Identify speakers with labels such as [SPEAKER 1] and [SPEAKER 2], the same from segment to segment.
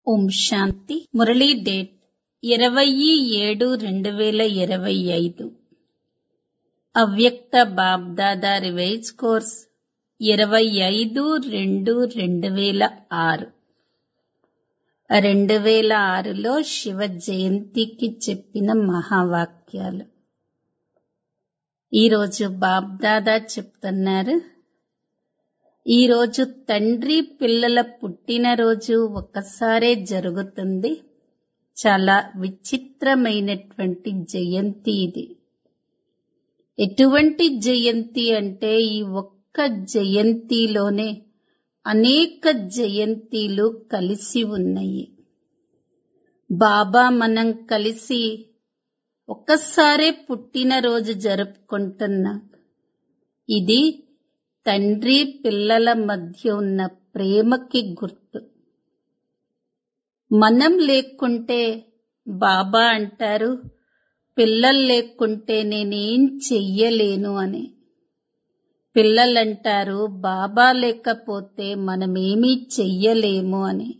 [SPEAKER 1] ఓం శాంతి Murali date ఇరవై ఏడు రెండు వేల ఇరవై ఐదు అవ్యక్త బాబ్దాదా రివైజ్ కోర్స్ ఇరవై ఐదు రెండు రెండు వేల ఆరు రెండు వేల ఆరులో శివ జయంతికి చెప్పిన మహావాక్యాలు ఈరోజు బాబ్దాదా చెప్తున్నారు ఈరోజు తండ్రి పిల్లల పుట్టినరోజు ఒక్కసారే జరుగుతుంది చాలా విచిత్రమైనటువంటి జయంతి ఇది ఎటువంటి జయంతి అంటే ఈ ఒక్క జయంతిలోనే అనేక జయంతిలు కలిసి ఉన్నాయి బాబా మనం కలిసి ఒక్కసారే పుట్టినరోజు జరుపుకుంటున్నాం ఇది తండ్రి పిల్లల మధ్య ఉన్న ప్రేమకి గుర్తు మనం లేకుంటే బాబా అంటారు పిల్లలు లేకుంటే నేనేం చెయ్యలేను అని పిల్లలంటారు బాబా లేకపోతే మనమేమీ చెయ్యలేము అని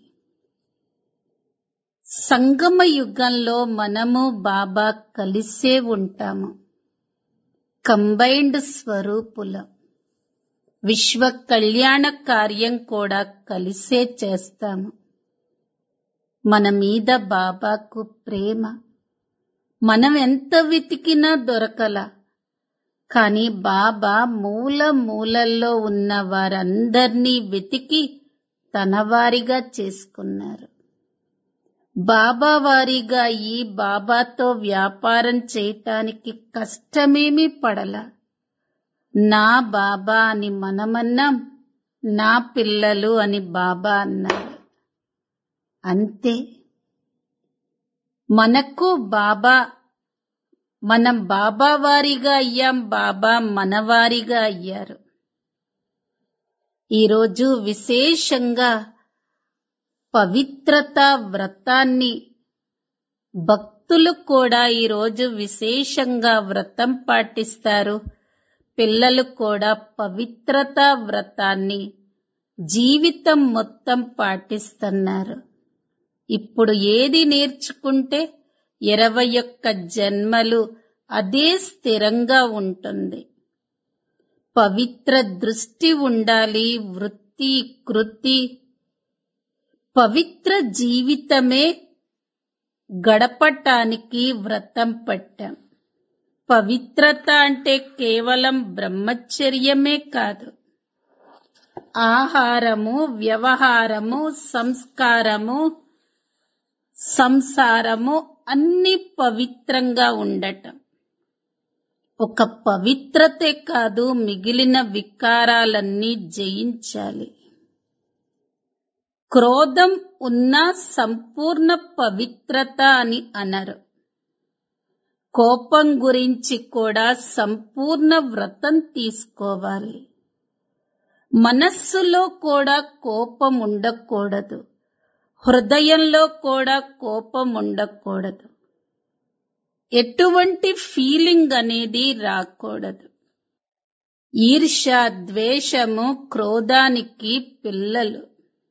[SPEAKER 1] సంగమ యుగంలో మనము బాబా కలిసే ఉంటాము కంబైన్డ్ స్వరూపులం విశ్వ కళ్యాణ కార్యం కూడా కలిసే చేస్తాము మన మీద బాబాకు ప్రేమ మనం ఎంత వెతికినా దొరకల కాని బాబా మూల మూలల్లో ఉన్న వారందర్నీ వెతికి తన వారిగా చేసుకున్నారు బాబా వారిగా ఈ బాబాతో వ్యాపారం చేయటానికి కష్టమేమీ పడలా నా బాబా అని మనమన్నాం నా పిల్లలు అని బాబా అన్నారు అంతే మనకు బాబా మనం బాబా వారిగా అయ్యాం బాబా మనవారిగా అయ్యారు ఈరోజు విశేషంగా పవిత్రత వ్రతాన్ని భక్తులు కూడా ఈరోజు విశేషంగా వ్రతం పాటిస్తారు పిల్లలు కూడా పవిత్రత వ్రతాన్ని జీవితం మొత్తం పాటిస్తున్నారు ఇప్పుడు ఏది నేర్చుకుంటే ఇరవై ఒక్క జన్మలు అదే స్థిరంగా ఉంటుంది పవిత్ర దృష్టి ఉండాలి వృత్తి కృతి పవిత్ర జీవితమే గడపటానికి వ్రతం పట్టాం పవిత్రత అంటే కేవలం బ్రహ్మచర్యమే కాదు ఆహారము వ్యవహారము సంస్కారము సంసారము అన్ని పవిత్రంగా ఉండటం ఒక పవిత్రతే కాదు మిగిలిన వికారాలన్నీ జయించాలి క్రోధం ఉన్న సంపూర్ణ పవిత్రత అని అనరు కోపం గురించి కూడా సంపూర్ణ వ్రతం తీసుకోవాలి మనస్సులో కూడా కోపం ఉండకూడదు హృదయంలో కూడా కోపం ఉండకూడదు ఎటువంటి ఫీలింగ్ అనేది రాకూడదు ఈర్ష ద్వేషము క్రోధానికి పిల్లలు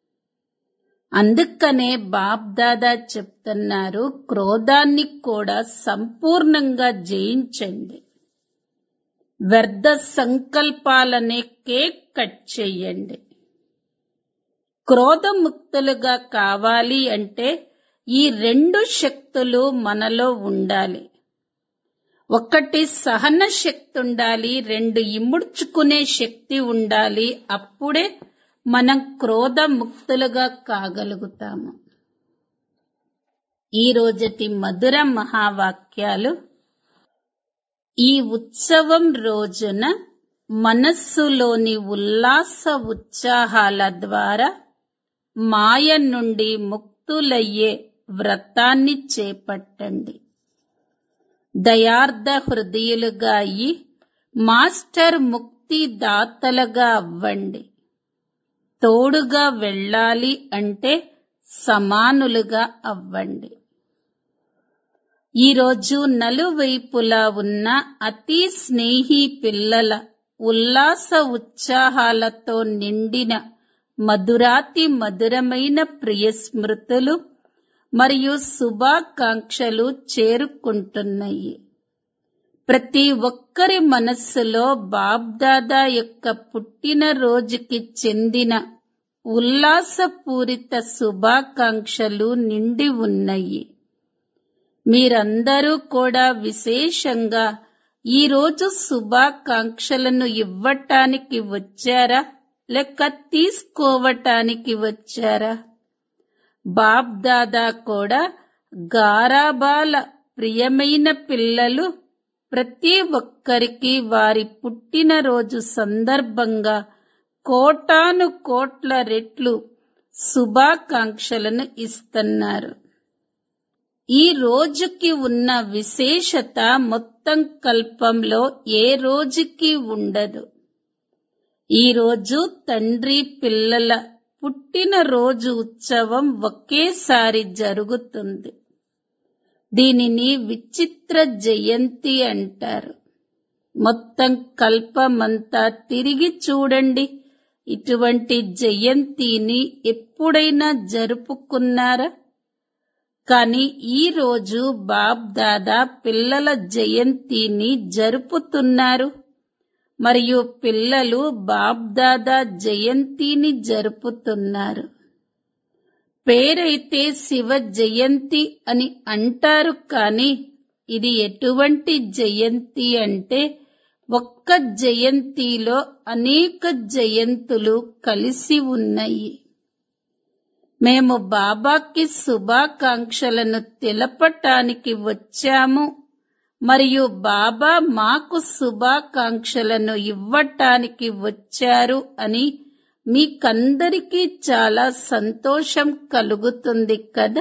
[SPEAKER 1] అందుకనే బాబ్దాదా చెప్తున్నారు క్రోధాన్ని కూడా సంపూర్ణంగా జయించండి వ్యర్థ సంకల్పాలనే కేక్ కట్ చేయండి క్రోధముక్తులుగా కావాలి అంటే ఈ రెండు శక్తులు మనలో ఉండాలి ఒకటి సహన శక్తి ఉండాలి రెండు ఇముడ్చుకునే శక్తి ఉండాలి అప్పుడే మనం క్రోధ ముక్తులుగా కాగలుగుతాము ఈ రోజటి మధుర మహావాక్యాలు ఈ ఉత్సవం రోజున మనస్సులోని ఉల్లాస ఉత్సాహాల ద్వారా మాయ నుండి ముక్తులయ్యే వ్రతాన్ని చేపట్టండి దయార్థ హృదయులుగా అయి మాస్టర్ ముక్తి దాతలుగా అవ్వండి తోడుగా వెళ్ళాలి అంటే సమానులుగా అవ్వండి ఈరోజు నలువైపులా ఉన్న అతి స్నేహి పిల్లల ఉల్లాస ఉత్సాహాలతో నిండిన మధురాతి మధురమైన ప్రియ స్మృతులు మరియు శుభాకాంక్షలు చేరుకుంటున్నాయి ప్రతి ఒక్కరి మనస్సులో బాబ్దాదా యొక్క పుట్టినరోజుకి చెందిన ఉల్లాసపూరిత శుభాకాంక్షలు నిండి ఉన్నాయి మీరందరూ కూడా విశేషంగా ఈ రోజు శుభాకాంక్షలను ఇవ్వటానికి వచ్చారా లేక తీసుకోవటానికి వచ్చారా బాబ్ దాదా కూడా గారాబాల ప్రియమైన పిల్లలు ప్రతి ఒక్కరికి వారి పుట్టినరోజు సందర్భంగా కోటాను కోట్ల రెట్లు శుభాకాంక్షలను ఇస్తున్నారు ఈ రోజుకి ఉన్న విశేషత మొత్తం కల్పంలో ఏ రోజుకి ఉండదు ఈ రోజు తండ్రి పిల్లల పుట్టినరోజు ఉత్సవం ఒకేసారి జరుగుతుంది దీనిని విచిత్ర జయంతి అంటారు మొత్తం కల్పమంతా తిరిగి చూడండి ఇటువంటి జయంతిని ఎప్పుడైనా జరుపుకున్నారా కానీ ఈ రోజు బాబ్ దాదా పిల్లల జయంతిని జరుపుతున్నారు మరియు పిల్లలు బాబ్ దాదా జయంతిని జరుపుతున్నారు పేరైతే శివ జయంతి అని అంటారు కానీ ఇది ఎటువంటి జయంతి అంటే ఒక్క జయంతిలో అనేక జయంతులు కలిసి ఉన్నాయి మేము బాబాకి శుభాకాంక్షలను తెలపటానికి వచ్చాము మరియు బాబా మాకు శుభాకాంక్షలను ఇవ్వటానికి వచ్చారు అని మీకందరికీ చాలా సంతోషం కలుగుతుంది కదా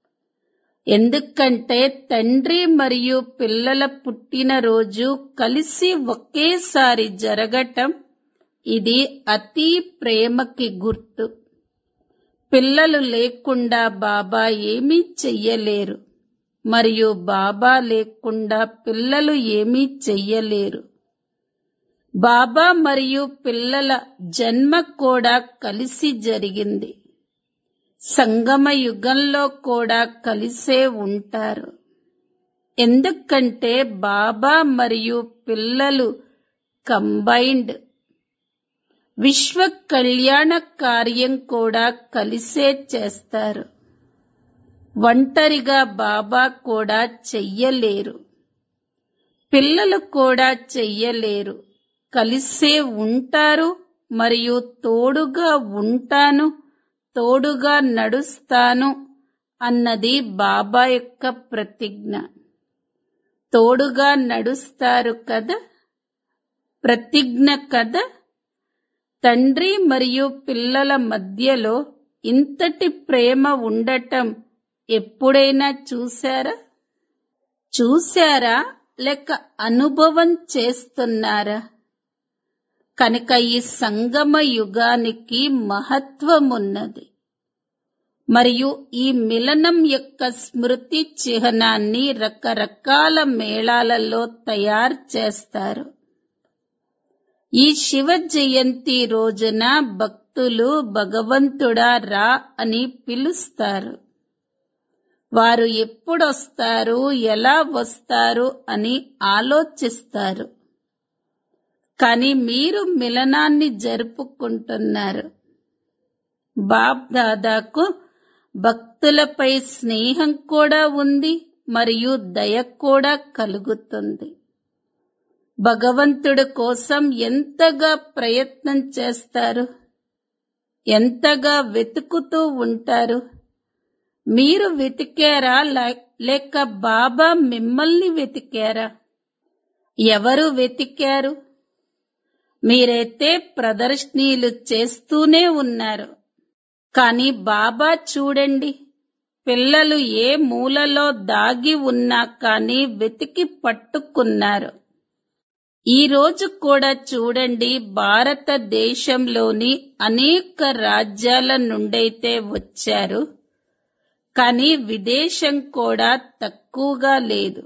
[SPEAKER 1] ఎందుకంటే తండ్రి మరియు పిల్లల పుట్టినరోజు కలిసి ఒకేసారి జరగటం ఇది అతి ప్రేమకి గుర్తు పిల్లలు లేకుండా బాబా ఏమీ చెయ్యలేరు మరియు బాబా లేకుండా పిల్లలు ఏమీ చెయ్యలేరు బాబా మరియు పిల్లల జన్మ కూడా కలిసి జరిగింది సంగమ యుగంలో కూడా కలిసే ఉంటారు ఎందుకంటే బాబా మరియు పిల్లలు కంబైన్డ్ విశ్వ కళ్యాణ కార్యం కూడా కలిసే చేస్తారు ఒంటరిగా బాబా కూడా చెయ్యలేరు పిల్లలు కూడా చెయ్యలేరు కలిసే ఉంటారు మరియు తోడుగా ఉంటాను తోడుగా నడుస్తాను అన్నది బాబా యొక్క ప్రతిజ్ఞ తోడుగా నడుస్తారు కదా ప్రతిజ్ఞ కదా తండ్రి మరియు పిల్లల మధ్యలో ఇంతటి ప్రేమ ఉండటం ఎప్పుడైనా చూశారా చూశారా లేక అనుభవం చేస్తున్నారా కనుక ఈ సంగమ యుగానికి మహత్వమున్నది మరియు ఈ మిలనం యొక్క స్మృతి చిహ్నాన్ని రకరకాల మేళాలలో తయారు చేస్తారు ఈ శివ జయంతి రోజున భక్తులు భగవంతుడా రా అని పిలుస్తారు వారు ఎప్పుడొస్తారు ఎలా వస్తారు అని ఆలోచిస్తారు కానీ మీరు మిలనాన్ని జరుపుకుంటున్నారు బాబ్ దాదాకు భక్తులపై స్నేహం కూడా ఉంది మరియు దయ కూడా కలుగుతుంది భగవంతుడి కోసం ఎంతగా ప్రయత్నం చేస్తారు ఎంతగా వెతుకుతూ ఉంటారు మీరు వెతికారా లేక బాబా మిమ్మల్ని వెతికారా ఎవరు వెతికారు మీరైతే ప్రదర్శనీలు చేస్తూనే ఉన్నారు కానీ బాబా చూడండి పిల్లలు ఏ మూలలో దాగి ఉన్నా కానీ వెతికి పట్టుకున్నారు ఈ రోజు కూడా చూడండి భారతదేశంలోని అనేక రాజ్యాల నుండైతే వచ్చారు కానీ విదేశం కూడా తక్కువగా లేదు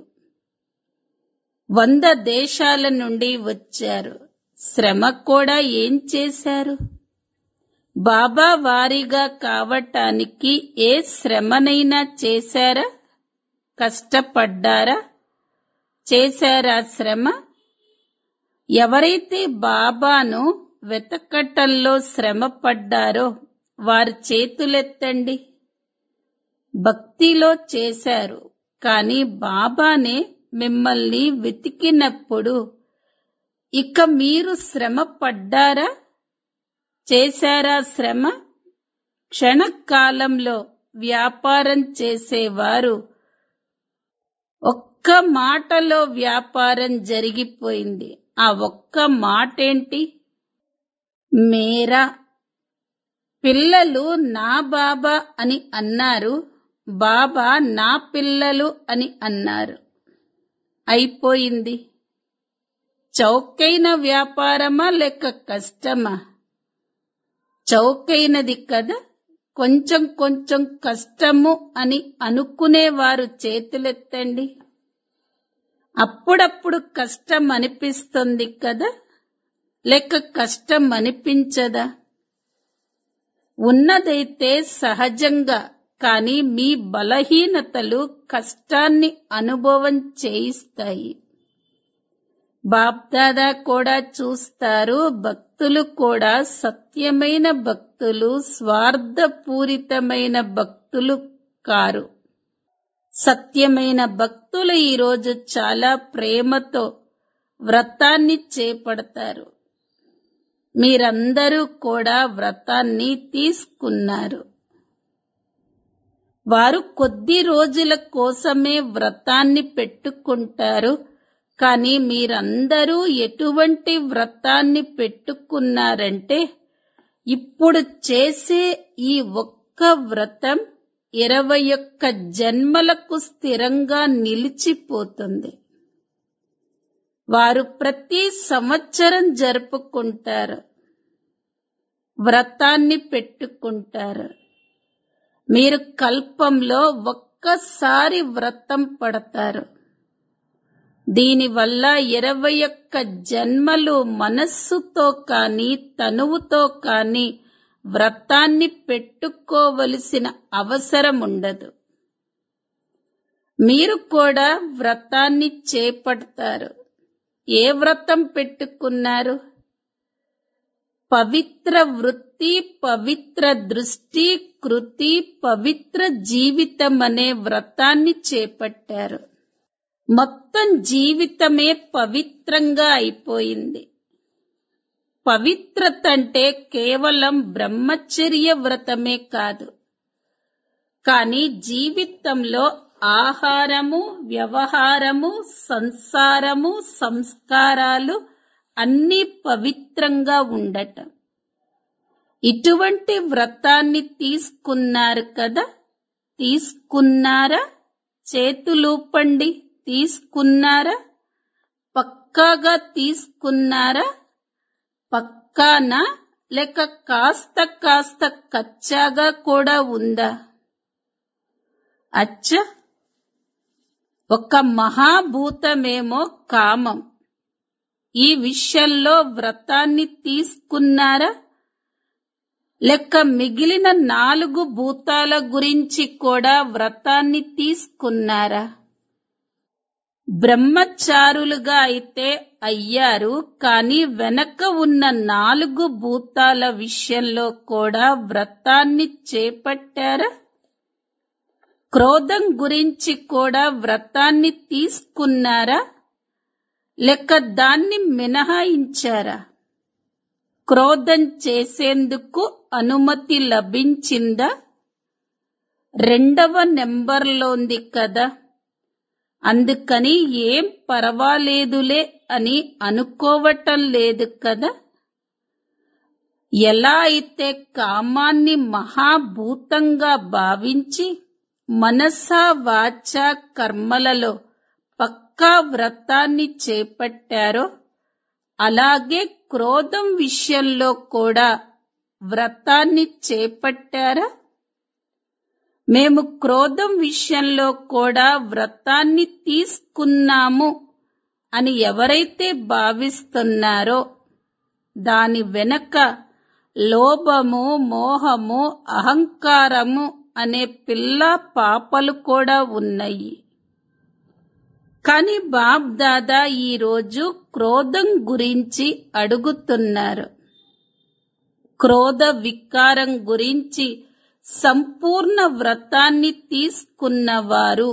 [SPEAKER 1] వంద దేశాల నుండి వచ్చారు శ్రమ కూడా ఏం చేశారు బాబా వారిగా కావటానికి ఏ శ్రమనైనా చేశారా కష్టపడ్డారా చేశారా శ్రమ ఎవరైతే బాబాను వెతకటంలో శ్రమ పడ్డారో వారి చేతులెత్తండి భక్తిలో చేశారు కానీ బాబానే మిమ్మల్ని వెతికినప్పుడు ఇక మీరు శ్రమ పడ్డారా చేశారా శ్రమ క్షణకాలంలో వ్యాపారం చేసేవారు ఒక్క మాటలో వ్యాపారం జరిగిపోయింది ఆ ఒక్క మాటేంటి మేరా పిల్లలు నా బాబా అని అన్నారు బాబా నా పిల్లలు అని అన్నారు అయిపోయింది చౌకైన వ్యాపారమా లేక కష్టమా చౌకైనది కదా కొంచెం కొంచెం కష్టము అని అనుకునేవారు చేతులెత్తండి అప్పుడప్పుడు కష్టం అనిపిస్తుంది కదా లేక కష్టం అనిపించదా ఉన్నదైతే సహజంగా కానీ మీ బలహీనతలు కష్టాన్ని అనుభవం చేయిస్తాయి బాప్దాదా కూడా చూస్తారు భక్తులు కూడా సత్యమైన భక్తులు స్వార్థపూరితమైన భక్తులు కారు సత్యమైన భక్తులు ఈరోజు చాలా ప్రేమతో వ్రతాన్ని చేపడతారు మీరందరూ కూడా వ్రతాన్ని తీసుకున్నారు వారు కొద్ది రోజుల కోసమే వ్రతాన్ని పెట్టుకుంటారు కానీ మీరందరూ ఎటువంటి వ్రతాన్ని పెట్టుకున్నారంటే ఇప్పుడు చేసే ఈ ఒక్క వ్రతం ఇరవై ఒక్క జన్మలకు స్థిరంగా నిలిచిపోతుంది వారు ప్రతి సంవత్సరం జరుపుకుంటారు వ్రతాన్ని పెట్టుకుంటారు మీరు కల్పంలో ఒక్కసారి వ్రతం పడతారు దీనివల్ల ఇరవై ఒక్క జన్మలు మనస్సుతో కాని తనువుతో కాని వ్రతాన్ని పెట్టుకోవలసిన అవసరం ఉండదు మీరు కూడా వ్రతాన్ని చేపడతారు ఏ వ్రతం పెట్టుకున్నారు పవిత్ర వృత్తి పవిత్ర దృష్టి కృతి పవిత్ర జీవితం అనే వ్రతాన్ని చేపట్టారు మొత్తం జీవితమే పవిత్రంగా అయిపోయింది పవిత్రత అంటే కేవలం బ్రహ్మచర్య వ్రతమే కాదు కానీ జీవితంలో ఆహారము వ్యవహారము సంసారము సంస్కారాలు అన్నీ పవిత్రంగా ఉండటం ఇటువంటి వ్రతాన్ని తీసుకున్నారు కదా తీసుకున్నారా చేతులూపండి తీసుకున్నారా పక్కాగా తీసుకున్నారా పక్కానా లేక కాస్త కాస్త కచ్చాగా కూడా ఉందా అచ్చ ఒక మహాభూతమేమో కామం ఈ విషయంలో వ్రతాన్ని తీసుకున్నారా లెక్క మిగిలిన నాలుగు భూతాల గురించి కూడా వ్రతాన్ని తీసుకున్నారా బ్రహ్మచారులుగా అయితే అయ్యారు కానీ వెనక ఉన్న నాలుగు భూతాల విషయంలో కూడా వ్రతాన్ని చేపట్టారా క్రోధం గురించి కూడా వ్రతాన్ని తీసుకున్నారా లేక దాన్ని మినహాయించారా క్రోధం చేసేందుకు అనుమతి లభించిందా రెండవ నెంబర్లోంది కదా అందుకని ఏం పర్వాలేదులే అని అనుకోవటం లేదు కదా ఎలా అయితే కామాన్ని మహాభూతంగా భావించి మనసా వాచ కర్మలలో పక్కా వ్రతాన్ని చేపట్టారో అలాగే క్రోధం విషయంలో కూడా వ్రతాన్ని చేపట్టారా మేము క్రోధం విషయంలో కూడా వ్రతాన్ని తీసుకున్నాము అని ఎవరైతే భావిస్తున్నారో దాని వెనక లోభము మోహము అహంకారము అనే పిల్ల పాపలు కూడా ఉన్నాయి కాని బాబ్ దాదా ఈరోజు క్రోధం గురించి అడుగుతున్నారు క్రోధ వికారం గురించి సంపూర్ణ వ్రతాన్ని తీసుకున్నవారు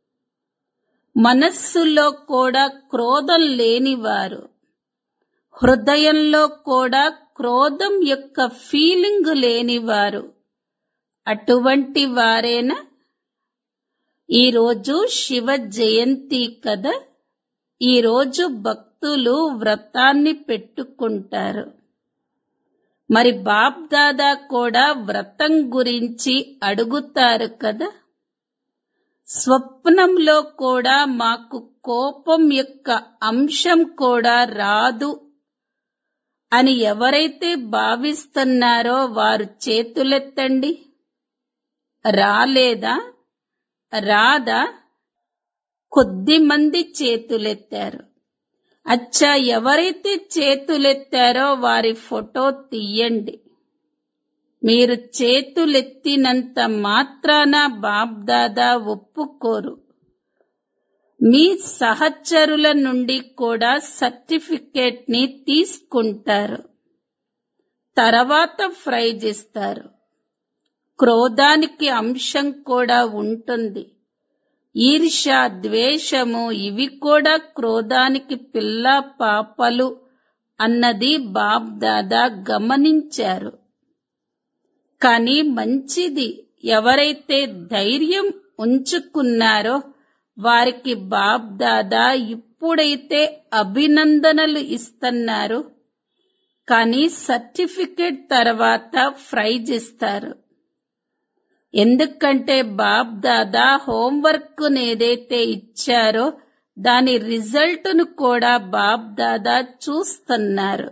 [SPEAKER 1] మనస్సులో కూడా క్రోధం లేనివారు హృదయంలో కూడా క్రోధం యొక్క ఫీలింగ్ లేనివారు అటువంటి వారేనా ఈరోజు శివ జయంతి కదా ఈరోజు భక్తులు వ్రతాన్ని పెట్టుకుంటారు మరి బాప్ దాదా కూడా వ్రతం గురించి అడుగుతారు కదా స్వప్నంలో కూడా మాకు కోపం యొక్క అంశం కూడా రాదు అని ఎవరైతే భావిస్తున్నారో వారు చేతులెత్తండి రాలేదా రాదా కొద్ది మంది చేతులెత్తారు అచ్చా ఎవరైతే చేతులెత్తారో వారి ఫోటో తీయండి మీరు చేతులెత్తినంత మాత్రాన బాబ్దాదా ఒప్పుకోరు మీ సహచరుల నుండి కూడా సర్టిఫికేట్ ని తీసుకుంటారు తర్వాత ప్రైజ్ ఇస్తారు క్రోధానికి అంశం కూడా ఉంటుంది ఈర్ష ద్వేషము ఇవి కూడా క్రోధానికి పిల్ల పాపలు అన్నది బాబ్ దాదా గమనించారు కానీ మంచిది ఎవరైతే ధైర్యం ఉంచుకున్నారో వారికి బాబ్ దాదా ఇప్పుడైతే అభినందనలు ఇస్తున్నారు కానీ సర్టిఫికెట్ తర్వాత ప్రైజ్ ఇస్తారు ఎందుకంటే బాబ్ దాదా హోంవర్క్ ఏదైతే ఇచ్చారో దాని రిజల్ట్ ను కూడా బాబ్ దాదా చూస్తున్నారు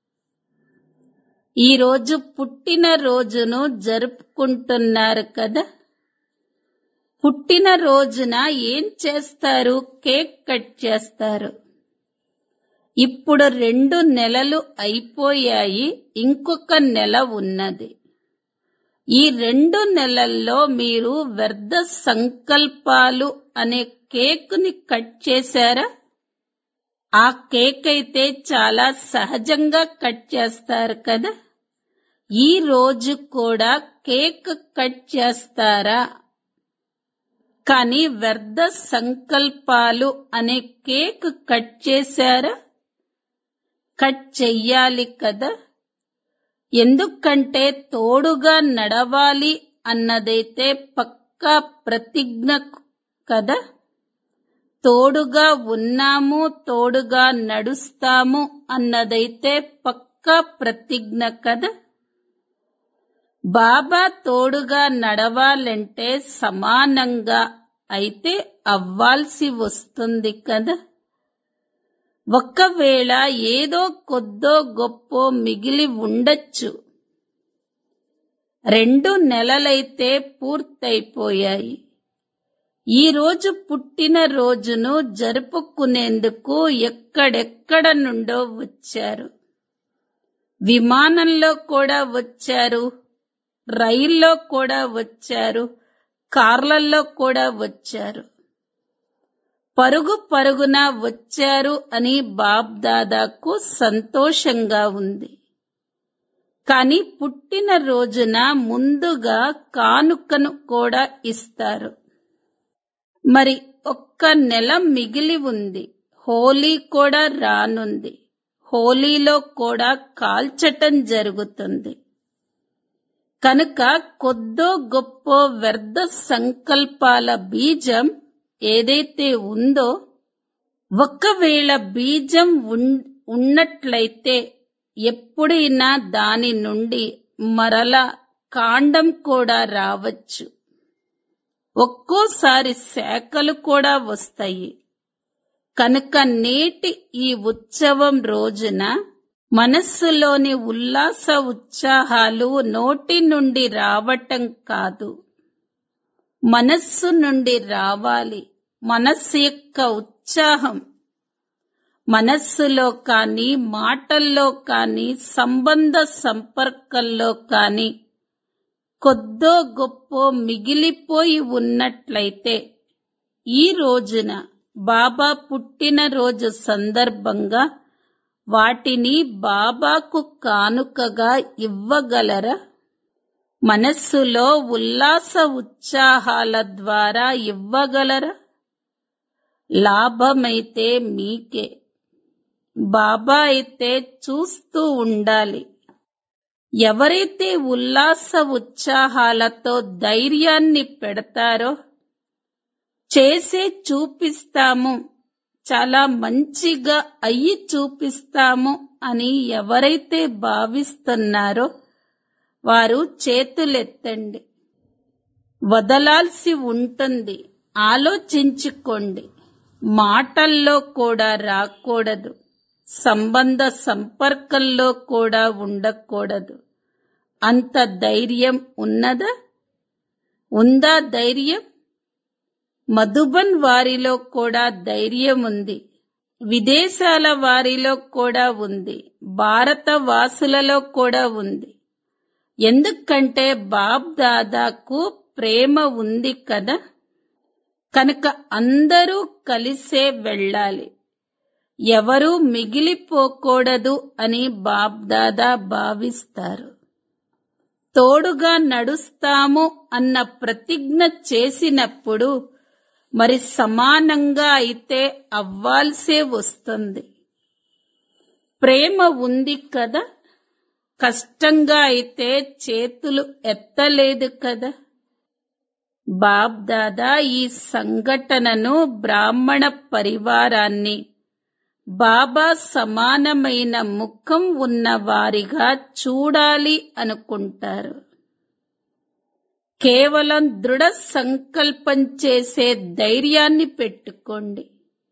[SPEAKER 1] ఈ రోజు పుట్టిన రోజును జరుపుకుంటున్నారు కదా పుట్టిన రోజున ఏం చేస్తారు కేక్ కట్ చేస్తారు ఇప్పుడు రెండు నెలలు అయిపోయాయి ఇంకొక నెల ఉన్నది ఈ రెండు నెలల్లో మీరు వ్యర్థ సంకల్పాలు అనే కేకుని కట్ చేశారా ఆ కేక్ అయితే చాలా సహజంగా కట్ చేస్తారు కదా ఈ రోజు కూడా కేక్ కట్ చేస్తారా కానీ వ్యర్థ సంకల్పాలు అనే కేక్ కట్ చేశారా కట్ చెయ్యాలి కదా ఎందుకంటే తోడుగా నడవాలి అన్నదైతే పక్కా ప్రతిజ్ఞ కదా తోడుగా ఉన్నాము తోడుగా నడుస్తాము అన్నదైతే పక్కా ప్రతిజ్ఞ కదా బాబా తోడుగా నడవాలంటే సమానంగా అయితే అవ్వాల్సి వస్తుంది కదా ఒక్కవేళ ఏదో కొద్దో గొప్పో మిగిలి ఉండొచ్చు రెండు నెలలైతే పూర్తయిపోయాయి ఈ రోజు పుట్టిన రోజును జరుపుకునేందుకు ఎక్కడెక్కడ నుండో వచ్చారు విమానంలో కూడా వచ్చారు రైల్లో కూడా వచ్చారు కార్లల్లో కూడా వచ్చారు పరుగు పరుగున వచ్చారు అని బాబ్ దాదాకు సంతోషంగా ఉంది కానీ పుట్టిన రోజున ముందుగా కానుకను కూడా ఇస్తారు మరి ఒక్క నెల మిగిలి ఉంది హోలీ కూడా రానుంది హోలీలో కూడా కాల్చటం జరుగుతుంది కనుక కొద్దో గొప్ప వ్యర్థ సంకల్పాల బీజం ఏదైతే ఉందో ఒకవేళ బీజం ఉన్- ఉన్నట్లయితే ఎప్పుడైనా దాని నుండి మరల కాండం కూడా రావచ్చు ఒక్కోసారి శాఖలు కూడా వస్తాయి కనుక నేటి ఈ ఉత్సవం రోజున మనస్సులోని ఉల్లాస ఉత్సాహాలు నోటి నుండి రావటం కాదు మనస్సు నుండి రావాలి మనస్సు యొక్క ఉత్సాహం మనస్సులో కానీ మాటల్లో కానీ సంబంధ సంపర్కంలో కానీ కొద్దో గొప్ప మిగిలిపోయి ఉన్నట్లయితే ఈ రోజున బాబా పుట్టినరోజు సందర్భంగా వాటిని బాబాకు కానుకగా ఇవ్వగలరా మనస్సులో ఉల్లాస ఉత్సాహాల ద్వారా ఇవ్వగలరా లాభమైతే మీకే బాబా అయితే చూస్తూ ఉండాలి ఎవరైతే ఉల్లాస ఉత్సాహాలతో ధైర్యాన్ని పెడతారో చేసే చూపిస్తాము చాలా మంచిగా అయ్యి చూపిస్తాము అని ఎవరైతే భావిస్తున్నారో వారు చేతులెత్తండి వదలాల్సి ఉంటుంది ఆలోచించుకోండి మాటల్లో కూడా రాకూడదు సంబంధ సంపర్కంలో కూడా ఉండకూడదు అంత ధైర్యం ఉన్నదా ఉందా ధైర్యం మధుబన్ వారిలో కూడా ధైర్యం ఉంది విదేశాల వారిలో కూడా ఉంది భారత వాసులలో కూడా ఉంది ఎందుకంటే బాబ్ దాదాకు ప్రేమ ఉంది కదా కనుక అందరూ కలిసే వెళ్ళాలి ఎవరూ మిగిలిపోకూడదు అని బాబ్ దాదా భావిస్తారు తోడుగా నడుస్తాము అన్న ప్రతిజ్ఞ చేసినప్పుడు మరి సమానంగా అయితే అవ్వాల్సే వస్తుంది ప్రేమ ఉంది కదా కష్టంగా అయితే చేతులు ఎత్తలేదు కదా బాబ్ దాదా ఈ సంఘటనను బ్రాహ్మణ పరివారాన్ని బాబా సమానమైన ముఖం ఉన్న వారిగా చూడాలి అనుకుంటారు కేవలం దృఢ సంకల్పం చేసే ధైర్యాన్ని పెట్టుకోండి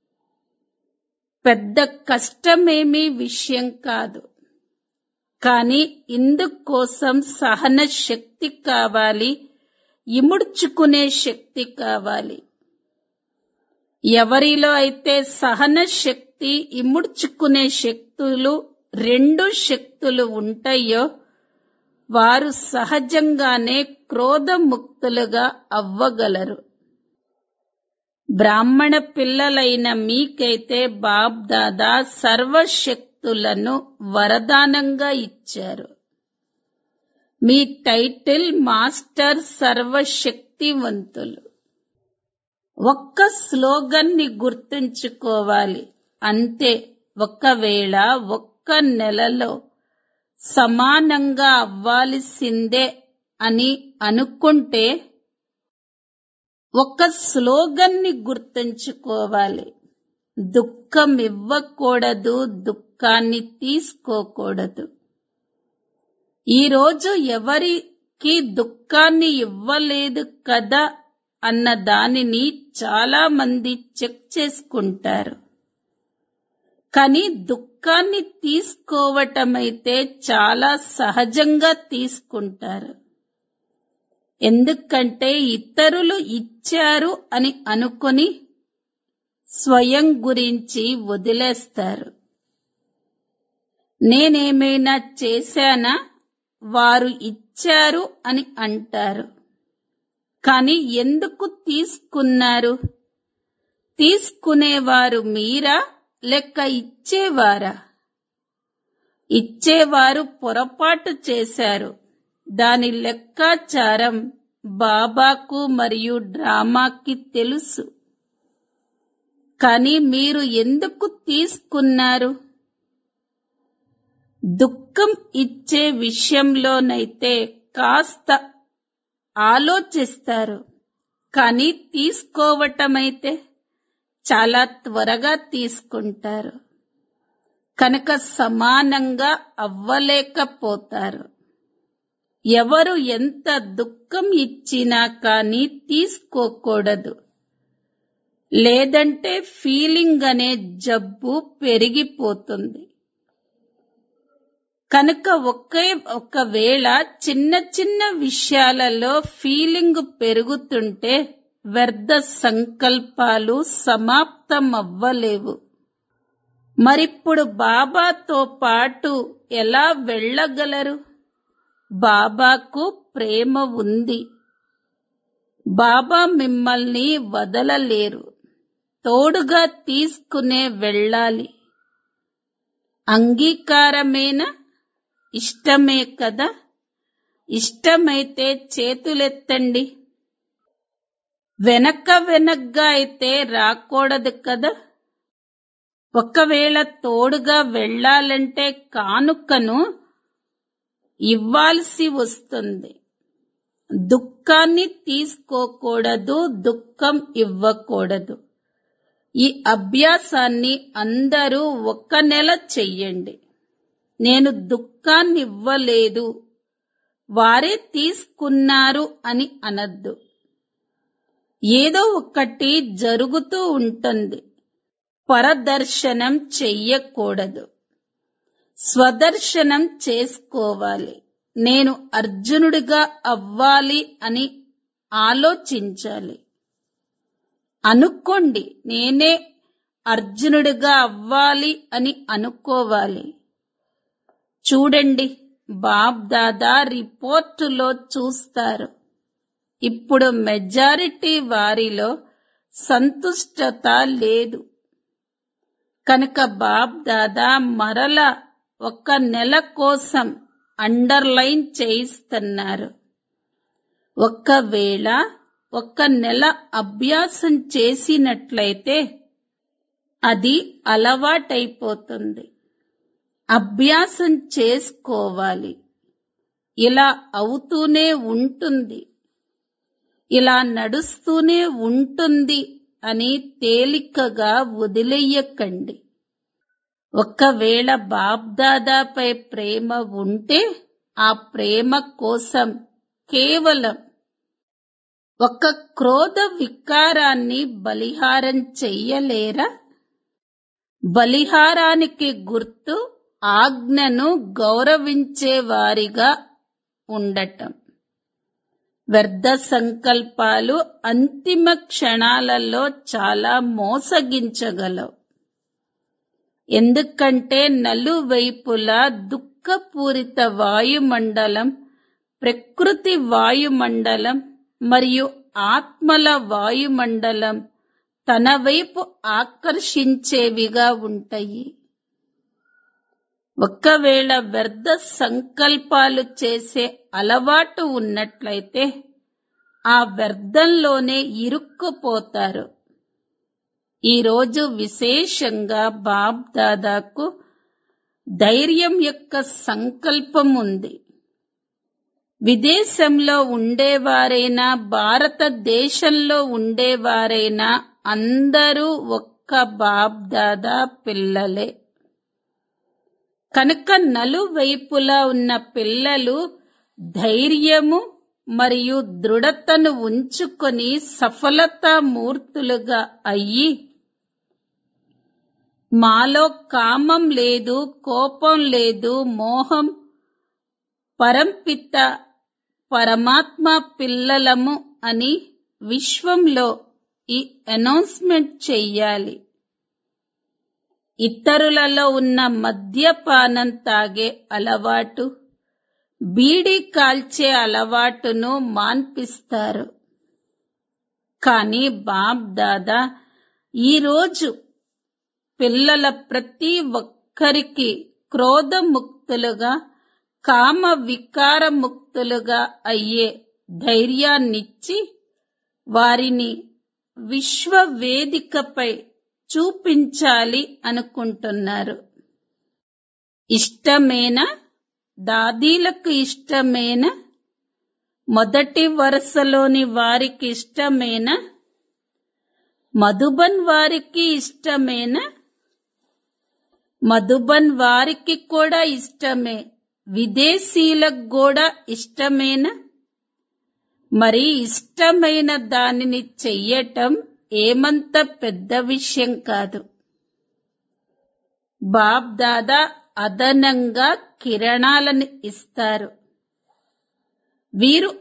[SPEAKER 1] పెద్ద కష్టమేమీ విషయం కాదు కానీ ఇందుకోసం సహన శక్తి కావాలి ఇముడ్చుకునే శక్తి కావాలి ఎవరిలో అయితే సహన శక్తి ఇముడ్చుకునే శక్తులు రెండు శక్తులు ఉంటాయో వారు సహజంగానే క్రోధముక్తులుగా అవ్వగలరు బ్రాహ్మణ పిల్లలైన మీకైతే బాబ్ దాదా సర్వశక్తులను వరదానంగా ఇచ్చారు మీ టైటిల్ మాస్టర్ సర్వశక్తివంతులు ఒక్క స్లోగన్ని గుర్తుంచుకోవాలి అంతే ఒకవేళ ఒక్క నెలలో సమానంగా అవ్వాల్సిందే అని అనుకుంటే ఒక స్లోగన్ని గుర్తుంచుకోవాలి దుఃఖం ఇవ్వకూడదు దుఃఖాన్ని తీసుకోకూడదు ఈరోజు ఎవరికి దుఃఖాన్ని ఇవ్వలేదు కదా అన్న దానిని చాలా మంది చెక్ చేసుకుంటారు కానీ దుఃఖాన్ని తీసుకోవటమైతే చాలా సహజంగా తీసుకుంటారు ఎందుకంటే ఇతరులు ఇచ్చారు అని అనుకొని స్వయం గురించి వదిలేస్తారు నేనేమైనా చేశానా వారు ఇచ్చారు అని అంటారు కానీ ఎందుకు తీసుకున్నారు తీసుకునేవారు మీరా లెక్క ఇచ్చేవారా ఇచ్చేవారు పొరపాటు చేశారు దాని లెక్కాచారం బాబాకు మరియు డ్రామాకి తెలుసు కానీ మీరు ఎందుకు తీసుకున్నారు దుఃఖం ఇచ్చే విషయంలోనైతే కాస్త ఆలోచిస్తారు కానీ తీసుకోవటమైతే చాలా త్వరగా తీసుకుంటారు కనుక సమానంగా అవ్వలేకపోతారు ఎవరు ఎంత దుఃఖం ఇచ్చినా కానీ తీసుకోకూడదు లేదంటే ఫీలింగ్ అనే జబ్బు పెరిగిపోతుంది కనుక ఒకే ఒకవేళ చిన్న చిన్న విషయాలలో ఫీలింగ్ పెరుగుతుంటే వ్యర్థ సంకల్పాలు సమాప్తం అవ్వలేవు మరిప్పుడు బాబాతో పాటు ఎలా వెళ్ళగలరు బాబాకు ప్రేమ ఉంది బాబా మిమ్మల్ని వదలలేరు తోడుగా తీసుకునే వెళ్ళాలి అంగీకారమేనా ఇష్టమే కదా ఇష్టమైతే చేతులెత్తండి వెనక వెనగ్గా అయితే రాకూడదు కదా ఒకవేళ తోడుగా వెళ్ళాలంటే కానుకను ఇవ్వాల్సి వస్తుంది దుఃఖాన్ని తీసుకోకూడదు దుఃఖం ఇవ్వకూడదు ఈ అభ్యాసాన్ని అందరూ ఒక్క నెల చెయ్యండి నేను దుఃఖాన్ని ఇవ్వలేదు వారే తీసుకున్నారు అని అనద్దు ఏదో ఒకటి జరుగుతూ ఉంటుంది పరదర్శనం చెయ్యకూడదు స్వదర్శనం చేసుకోవాలి నేను అర్జునుడిగా అవ్వాలి అని ఆలోచించాలి అనుకోండి నేనే అర్జునుడిగా అవ్వాలి అని అనుకోవాలి చూడండి బాబ్ దాదా రిపోర్టులో చూస్తారు ఇప్పుడు మెజారిటీ వారిలో సంతుష్టత లేదు కనుక బాబ్ దాదా మరల ఒక నెల కోసం అండర్లైన్ చేయిస్తున్నారు ఒక్కవేళ ఒక నెల అభ్యాసం చేసినట్లయితే అది అలవాటైపోతుంది అభ్యాసం చేసుకోవాలి ఇలా అవుతూనే ఉంటుంది ఇలా నడుస్తూనే ఉంటుంది అని తేలికగా వదిలేయకండి ఒకవేళ బాబ్దాదాపై ప్రేమ ఉంటే ఆ ప్రేమ కోసం కేవలం ఒక క్రోధ వికారాన్ని బలిహారం చెయ్యలేరా బలిహారానికి గుర్తు ఆజ్ఞను గౌరవించే వారిగా ఉండటం వ్యర్థ సంకల్పాలు అంతిమ క్షణాలలో చాలా మోసగించగలవు ఎందుకంటే నలువైపులా దుఃఖపూరిత వాయుమండలం ప్రకృతి వాయుమండలం మరియు ఆత్మల వాయుమండలం తన వైపు ఆకర్షించేవిగా ఉంటాయి ఒకవేళ వ్యర్థ సంకల్పాలు చేసే అలవాటు ఉన్నట్లయితే ఆ వ్యర్థంలోనే ఇరుక్కుపోతారు ఈరోజు విశేషంగా బాబ్ దాదాకు ధైర్యం యొక్క సంకల్పం ఉంది విదేశంలో ఉండేవారైనా భారతదేశంలో ఉండేవారైనా అందరూ ఒక్క బాబ్ దాదా పిల్లలే కనుక నలువైపులా ఉన్న పిల్లలు ధైర్యము మరియు దృఢతను ఉంచుకొని సఫలతామూర్తులుగా అయ్యి మాలో కామం లేదు కోపం లేదు మోహం పరంపిత పరమాత్మ పిల్లలము అని విశ్వంలో ఈ అనౌన్స్మెంట్ చెయ్యాలి ఇతరులలో ఉన్న మద్యపానం తాగే అలవాటు బీడీ కాల్చే అలవాటును మాన్పిస్తారు కానీ బాబ్ దాదా ఈరోజు పిల్లల ప్రతి ఒక్కరికి క్రోధముక్తులుగా కామ వికారముక్తులుగా అయ్యే ధైర్యాన్నిచ్చి వారిని విశ్వ వేదికపై చూపించాలి అనుకుంటున్నారు ఇష్టమేనా దాదీలకు ఇష్టమేనా మొదటి వరుసలోని వారికి ఇష్టమేనా మధుబన్ వారికి ఇష్టమేనా మధుబన్ వారికి కూడా ఇష్టమే విదేశీలకు కూడా ఇష్టమేనా మరి ఇష్టమైన దానిని చెయ్యటం ఏమంత పెద్ద విషయం కాదు బాబ్ దాదా అదనంగా కిరణాలను ఇస్తారు వీరు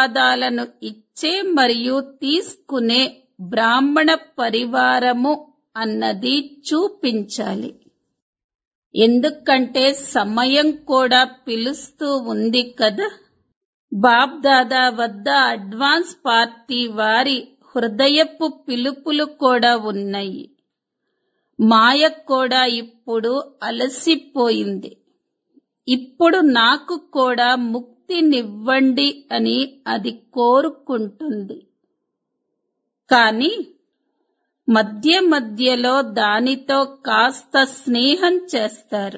[SPEAKER 1] ఆశీర్వాదాలను ఇచ్చే మరియు తీసుకునే బ్రాహ్మణ పరివారము అన్నది చూపించాలి ఎందుకంటే సమయం కూడా పిలుస్తూ ఉంది కదా బాప్ దాదా వద్ద అడ్వాన్స్ పార్టీ వారి హృదయపు పిలుపులు కూడా ఉన్నాయి మాయ కూడా ఇప్పుడు అలసిపోయింది ఇప్పుడు నాకు కూడా ముక్తినివ్వండి అని అది కోరుకుంటుంది కానీ మధ్య మధ్యలో దానితో కాస్త స్నేహం చేస్తారు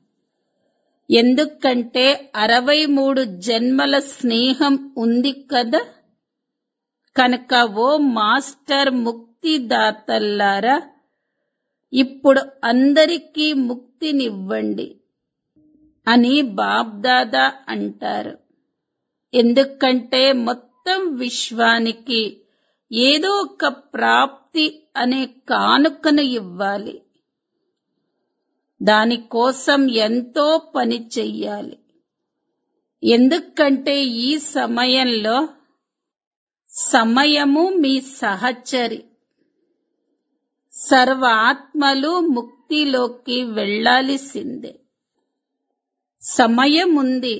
[SPEAKER 1] ఎందుకంటే అరవై మూడు జన్మల స్నేహం ఉంది కదా కనుక ఓ మాస్టర్ ముక్తిదాతల్లారా ఇప్పుడు అందరికీ ముక్తినివ్వండి అని బాబ్దాదా అంటారు ఎందుకంటే మొత్తం విశ్వానికి ఏదో ఒక ప్రాప్తి అనే కానుకను ఇవ్వాలి దానికోసం ఎంతో పని చెయ్యాలి ఎందుకంటే ఈ సమయంలో సమయము మీ సహచరి సర్వ ఆత్మలు ముక్తిలోకి వెళ్లాల్సిందే సమయం ఉంది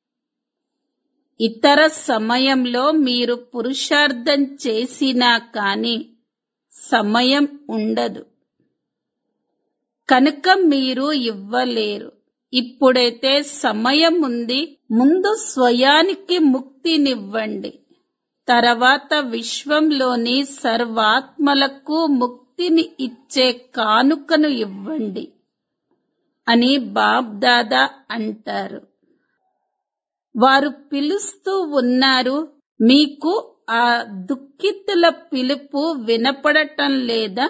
[SPEAKER 1] ఇతర సమయంలో మీరు పురుషార్థం చేసినా కాని సమయం ఉండదు కనుక మీరు ఇవ్వలేరు ఇప్పుడైతే సమయం ఉంది ముందు స్వయానికి ముక్తినివ్వండి తర్వాత విశ్వంలోని సర్వాత్మలకు ముక్తిని ఇచ్చే కానుకను ఇవ్వండి అని బాబ్దాదా అంటారు వారు పిలుస్తూ ఉన్నారు మీకు ఆ దుఃఖితుల పిలుపు వినపడటం లేదా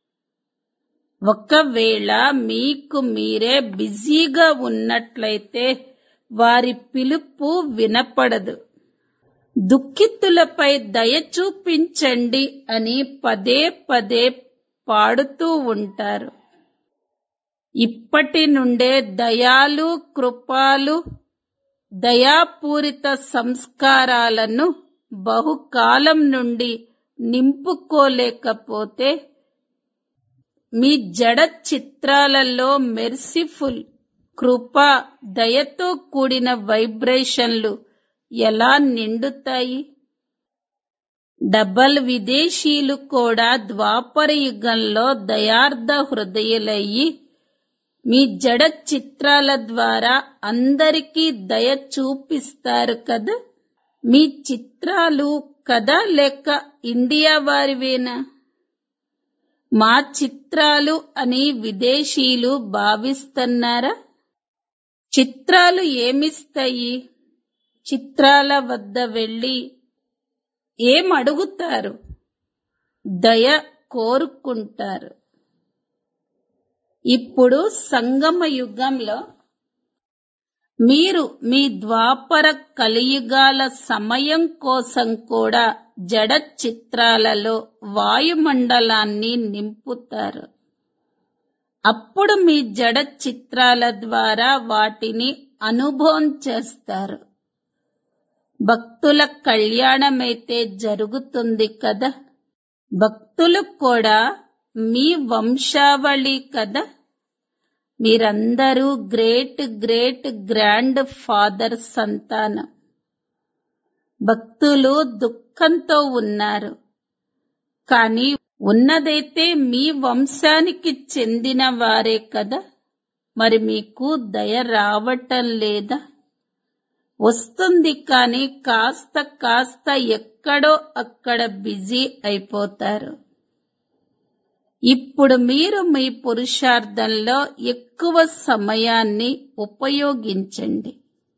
[SPEAKER 1] ఒకవేళ మీకు మీరే బిజీగా ఉన్నట్లయితే వారి పిలుపు వినపడదు దుఃఖితులపై దయ చూపించండి అని పదే పదే పాడుతూ ఉంటారు ఇప్పటి నుండే దయాలు కృపాలు దయాపూరిత సంస్కారాలను బహుకాలం నుండి నింపుకోలేకపోతే మీ జడ చిత్రాలలో మెర్సిఫుల్ కృప దయతో కూడిన వైబ్రేషన్లు ఎలా నిండుతాయి డబల్ విదేశీయులు కూడా ద్వాపర యుగంలో దయార్థ హృదయులయ్యి మీ జడ చిత్రాల ద్వారా అందరికీ దయ చూపిస్తారు కదా మీ చిత్రాలు కదా లేక ఇండియా వారివేనా మా చిత్రాలు అని విదేశీయులు భావిస్తున్నారా చిత్రాలు ఏమిస్తాయి చిత్రాల వద్ద వెళ్ళి ఏం అడుగుతారు దయ కోరుకుంటారు ఇప్పుడు సంగమ యుగంలో మీరు ద్వాపర కలియుగాల సమయం కోసం కూడా జడ చిత్రాలలో వాయుమండలాన్ని నింపుతారు అప్పుడు మీ జడ చిత్రాల ద్వారా వాటిని అనుభవం చేస్తారు భక్తుల కళ్యాణమైతే జరుగుతుంది కదా భక్తులు కూడా మీ వంశావళి కదా మీరందరూ గ్రేట్ గ్రేట్ గ్రాండ్ ఫాదర్ సంతానం భక్తులు దుఃఖంతో ఉన్నారు కానీ ఉన్నదైతే మీ వంశానికి చెందిన వారే కదా మరి మీకు దయ రావటం లేదా వస్తుంది కానీ కాస్త కాస్త ఎక్కడో అక్కడ బిజీ అయిపోతారు ఇప్పుడు మీరు మీ పురుషార్థంలో ఎక్కువ సమయాన్ని ఉపయోగించండి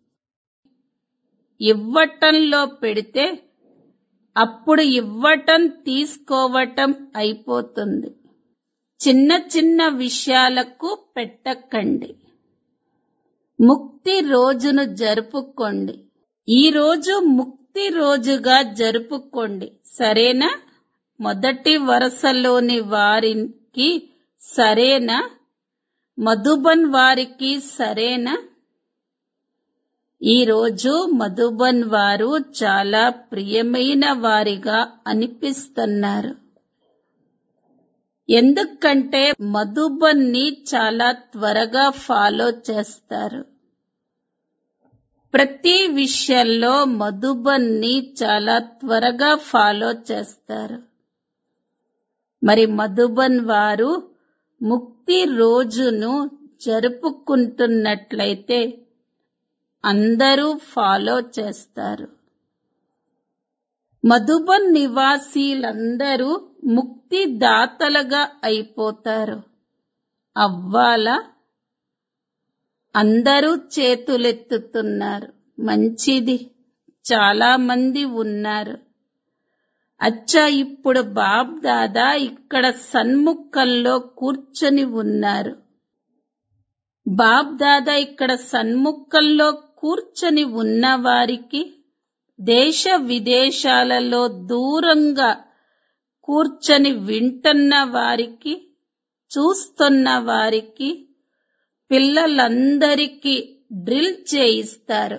[SPEAKER 1] ఇవ్వటంలో పెడితే అప్పుడు ఇవ్వటం తీసుకోవటం అయిపోతుంది చిన్న చిన్న విషయాలకు పెట్టకండి ముక్తి రోజును జరుపుకోండి ఈ రోజు ముక్తి రోజుగా జరుపుకోండి సరేనా మొదటి వరుసలోని వారికి సరేనా మధుబన్ వారికి సరేనా ఈ రోజు మధుబన్ వారు చాలా ప్రియమైన వారిగా అనిపిస్తున్నారు ఎందుకంటే మధుబన్ని చాలా త్వరగా ఫాలో చేస్తారు ప్రతి విషయంలో మధుబన్ని చాలా త్వరగా ఫాలో చేస్తారు మరి మధుబన్ వారు ముక్తి రోజును జరుపుకుంటున్నట్లయితే అందరూ ఫాలో చేస్తారు మధుబన్ నివాసీలందరూ ముక్తి దాతలుగా అయిపోతారు అవ్వాలా అందరూ చేతులెత్తుతున్నారు మంచిది చాలా మంది ఉన్నారు అచ్చా ఇప్పుడు బాబ్ దాదా ఇక్కడ సన్ముఖంలో కూర్చొని ఉన్నారు బాబ్ దాదా ఇక్కడ సన్ముఖంలో కూర్చొని ఉన్న వారికి దేశ విదేశాలలో దూరంగా కూర్చొని వింటున్న వారికి చూస్తున్న వారికి పిల్లలందరికీ డ్రిల్ చేయిస్తారు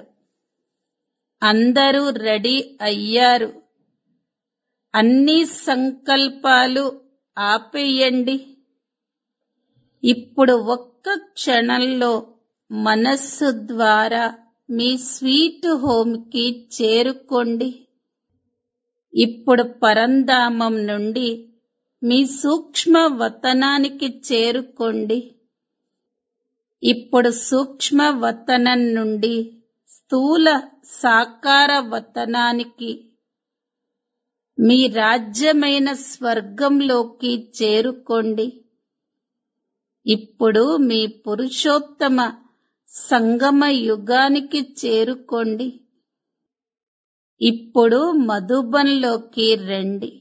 [SPEAKER 1] అందరూ రెడీ అయ్యారు అన్ని సంకల్పాలు ఆపేయండి ఇప్పుడు ఒక్క క్షణంలో మనస్సు ద్వారా మీ స్వీట్ హోమ్కి చేరుకోండి ఇప్పుడు పరంధామం నుండి మీ సూక్ష్మ వతనానికి చేరుకోండి ఇప్పుడు సూక్ష్మ వతనం నుండి స్థూల సాకార వతనానికి మీ రాజ్యమైన స్వర్గంలోకి చేరుకోండి ఇప్పుడు మీ పురుషోత్తమ సంగమ యుగానికి చేరుకోండి ఇప్పుడు మధుబన్లోకి రండి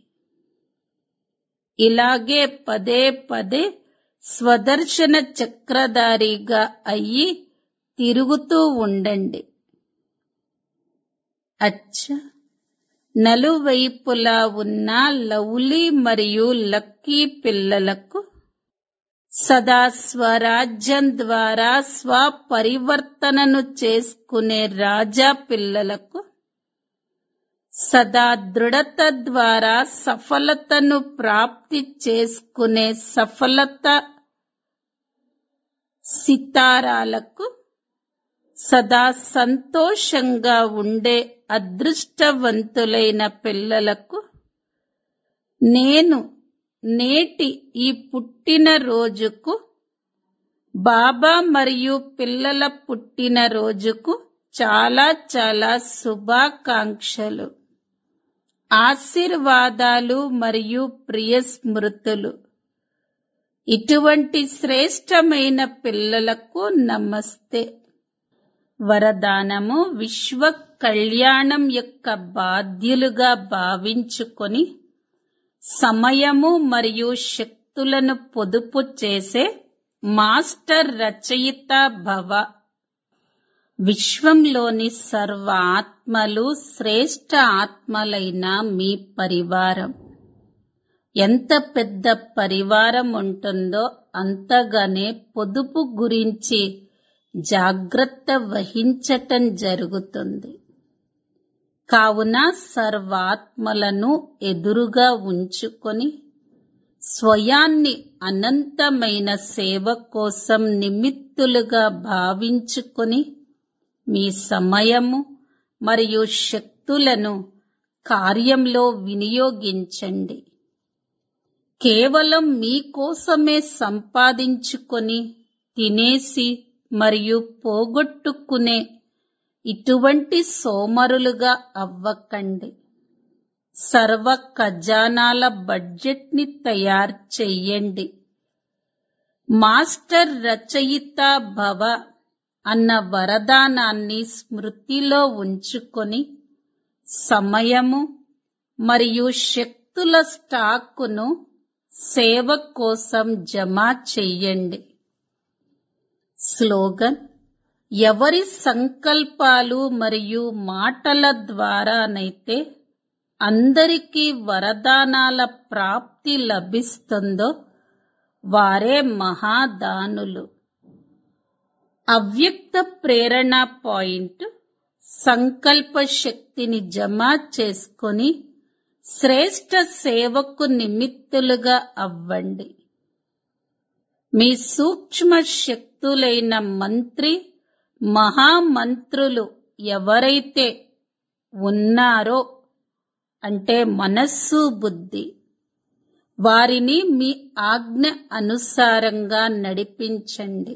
[SPEAKER 1] ఇలాగే పదే పదే స్వదర్శన చక్రధారిగా అయ్యి తిరుగుతూ ఉండండి అచ్చ నలువైపులా ఉన్న లౌలీ మరియు లక్కీ పిల్లలకు సదా స్వరాజ్యం ద్వారా స్వపరివర్తనను చేసుకునే రాజా పిల్లలకు సదా దృఢత ద్వారా సఫలతను ప్రాప్తి చేసుకునే సఫలత సితారాలకు సదా సంతోషంగా ఉండే అదృష్టవంతులైన పిల్లలకు నేను నేటి ఈ పుట్టిన రోజుకు బాబా మరియు పిల్లల పుట్టిన రోజుకు చాలా చాలా శుభాకాంక్షలు ఆశీర్వాదాలు మరియు ప్రియ స్మృతులు ఇటువంటి శ్రేష్టమైన పిల్లలకు నమస్తే వరదానము విశ్వ కళ్యాణం యొక్క బాధ్యులుగా భావించుకొని సమయము మరియు శక్తులను పొదుపు చేసే మాస్టర్ రచయిత భవ విశ్వంలోని సర్వ ఆత్మలు శ్రేష్ట ఆత్మలైన మీ పరివారం ఎంత పెద్ద పరివారం ఉంటుందో అంతగానే పొదుపు గురించి జాగ్రత్త వహించటం జరుగుతుంది కావున సర్వాత్మలను ఎదురుగా ఉంచుకొని స్వయాన్ని అనంతమైన సేవ కోసం నిమిత్తులుగా భావించుకొని మీ సమయము మరియు శక్తులను కార్యంలో వినియోగించండి కేవలం మీకోసమే సంపాదించుకొని తినేసి మరియు పోగొట్టుకునే ఇటువంటి సోమరులుగా అవ్వకండి సర్వ ఖజానాల బడ్జెట్ని తయారు చెయ్యండి మాస్టర్ రచయిత భవ అన్న వరదానాన్ని స్మృతిలో ఉంచుకొని సమయము మరియు శక్తుల స్టాకును సేవ కోసం జమ చెయ్యండి స్లోగన్ ఎవరి సంకల్పాలు మరియు మాటల ద్వారానైతే అందరికీ వరదానాల ప్రాప్తి లభిస్తుందో వారే మహాదానులు అవ్యక్త ప్రేరణ పాయింట్ సంకల్ప శక్తిని జమ చేసుకొని శ్రేష్ట సేవకు నిమిత్తులుగా అవ్వండి మీ సూక్ష్మ శక్తులైన మంత్రి మహామంత్రులు ఎవరైతే ఉన్నారో అంటే మనస్సు బుద్ధి వారిని మీ ఆజ్ఞ అనుసారంగా నడిపించండి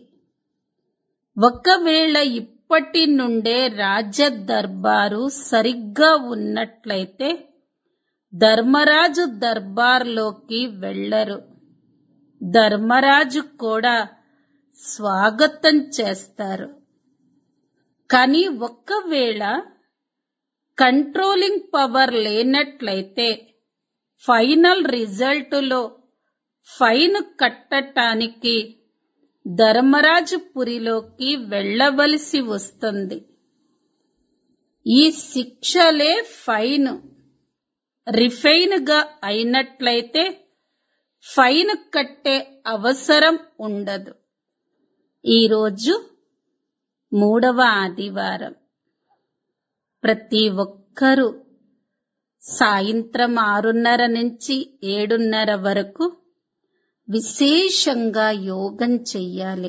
[SPEAKER 1] ఒకవేళ ఇప్పటి నుండే రాజ దర్బారు సరిగ్గా ఉన్నట్లయితే ధర్మరాజు దర్బార్లోకి వెళ్ళరు ధర్మరాజు కూడా స్వాగతం చేస్తారు కానీ ఒక్కవేళ కంట్రోలింగ్ పవర్ లేనట్లయితే ఫైనల్ రిజల్టులో ఫైన్ కట్టటానికి ధర్మరాజుపురిలోకి వెళ్ళవలసి వస్తుంది ఈ శిక్షలే ఫైన్ రిఫైన్ గా అయినట్లయితే ఫైన్ కట్టే అవసరం ఉండదు ఈరోజు మూడవ ఆదివారం ప్రతి ఒక్కరూ సాయంత్రం ఆరున్నర నుంచి ఏడున్నర వరకు విశేషంగా యోగం చెయ్యాలి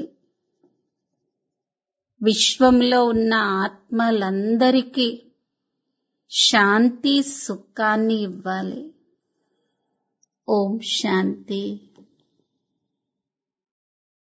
[SPEAKER 1] విశ్వంలో ఉన్న ఆత్మలందరికీ శాంతి సుఖాన్ని ఇవ్వాలి ఓం శాంతి